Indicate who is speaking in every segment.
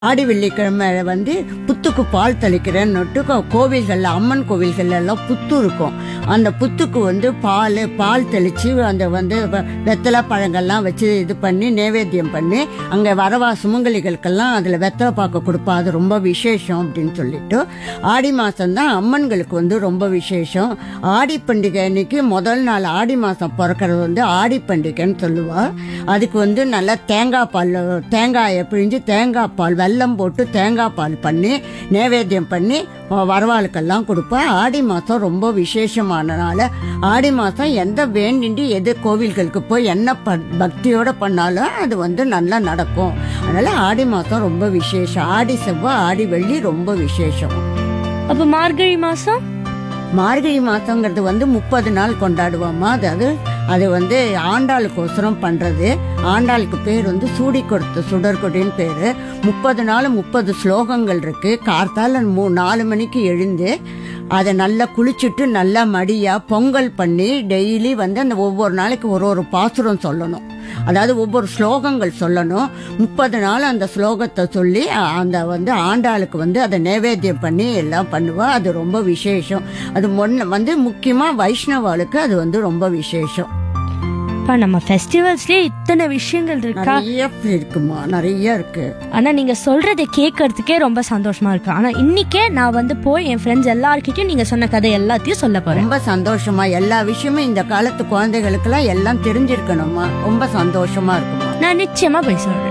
Speaker 1: ஆடி வெள்ளிக்கிழமை வந்து புத்துக்கு பால் தெளிக்கிறேன்னுட்டு கோ- கோவில்கள்ல அம்மன் கோவில்கள்ல எல்லாம் புத்து இருக்கும் அந்த புத்துக்கு வந்து பால் பால் தெளிச்சு அந்த வந்து வ- வெத்தலை பழங்கள்லாம் வச்சு இது பண்ணி நைவேத்தியம் பண்ணி அங்கே வரவா சுமங்கலிகளுக்கெல்லாம் அதில் வெத்தலை பாக்க கொடுப்பா அது ரொம்ப விசேஷம் அப்படின்னு சொல்லிட்டு ஆடி மாதம் தான் அம்மன்களுக்கு வந்து ரொம்ப விசேஷம் ஆடி பண்டிகை அன்னைக்கு முதல் நாள் ஆடி மாதம் பிறக்கிறது வந்து ஆடி பண்டிகைன்னு சொல்லுவா அதுக்கு வந்து நல்லா தேங்காய் பால் தேங்காயை பிழிஞ்சு தேங்காய் பால் வெல்லம் போட்டு தேங்காய் பால் பண்ணி நைவேத்தியம் பண்ணி அஹ், வரவாளுக்கெல்லாம் கொடுப்பா ஆடி மாதம் ரொம்ப விசேஷமானனால ஆடி மாதம் எந்த வேண்டிண்டு எது கோவில்களுக்கு போய் என்ன ப பக்தியோட பண்ணாலும் அது வந்து நல்லா நடக்கும் அதனால ஆடி மாதம் ரொம்ப விசேஷம் ஆடி செவ்வாய் ஆடி வெள்ளி ரொம்ப விசேஷம்
Speaker 2: அப்ப மார்கழி மாசம்
Speaker 1: மார்கழி மாதங்கிறது வந்து முப்பது நாள் கொண்டாடுவோமா அதாவது அது வந்து ஆண்டாளுக்கோசரம் பண்ணுறது ஆண்டாளுக்கு பேர் வந்து சூடி கொடுத்த சுடர்கொடின்னு பேர் முப்பது நாள் முப்பது ஸ்லோகங்கள் இருக்கு கார்த்தால மூ நாலு மணிக்கு எழுந்து அதை நல்லா குளிச்சுட்டு நல்லா மடியாக பொங்கல் பண்ணி டெய்லி வந்து அந்த ஒவ்வொரு நாளைக்கு ஒரு ஒரு பாசுரம் சொல்லணும் அதாவது ஒவ்வொரு ஸ்லோகங்கள் சொல்லணும் முப்பது நாள் அந்த ஸ்லோகத்தை சொல்லி அ- அந்த வந்து ஆண்டாளுக்கு வந்து அதை நைவேத்தியம் பண்ணி எல்லாம் பண்ணுவா அது ரொம்ப விசேஷம் அது முன்ன வந்து முக்கியமாக வைஷ்ணவாளுக்கு அது வந்து ரொம்ப விசேஷம்
Speaker 2: அப்பா நம்ம ஃபெஸ்டிவல்ஸ்லயே இத்தனை விஷயங்கள் இருக்கா
Speaker 1: நிறைய இருக்குமா நிறைய இருக்கு
Speaker 2: ஆனா நீங்க சொல்றதை கேட்கறதுக்கே ரொம்ப சந்தோஷமா இருக்கு ஆனா இன்னைக்கே நான் வந்து போய் என் ஃப்ரெண்ட்ஸ் எல்லார்கிட்டயும் நீங்க சொன்ன கதை எல்லாத்தையும் சொல்ல போறேன்
Speaker 1: ரொம்ப சந்தோஷமா எல்லா விஷயமும் இந்த காலத்து குழந்தைகளுக்கெல்லாம் எல்லாம் தெரிஞ்சிருக்கணுமா ரொம்ப சந்தோஷமா இருக்குமா
Speaker 2: நான் நிச்சயமா போய் சொல்றேன்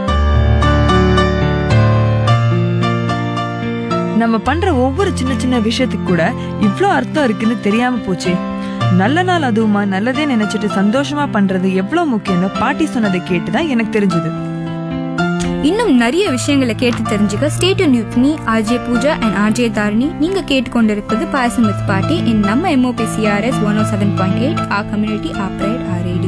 Speaker 3: நம்ம பண்ற ஒவ்வொரு சின்ன சின்ன விஷயத்துக்கு கூட இவ்ளோ அர்த்தம் இருக்குன்னு தெரியாம போச்சே நல்ல நாள் அதுவுமா நல்லதே நினைச்சிட்டு சந்தோஷமா பண்றது எவ்வளவு முக்கியம்னு பாட்டி சொன்னதை கேட்டுதான் எனக்கு தெரிஞ்சது
Speaker 4: இன்னும் நிறைய விஷயங்களை கேட்டு தெரிஞ்சுக்க state news me RJ Pooja and RJ Dharani நீங்க கேட்டுக்கொண்டிருப்பது பாசம் வித் பாட்டி இன் நம்ம M O P C R S one O seven point eight our community operate our radio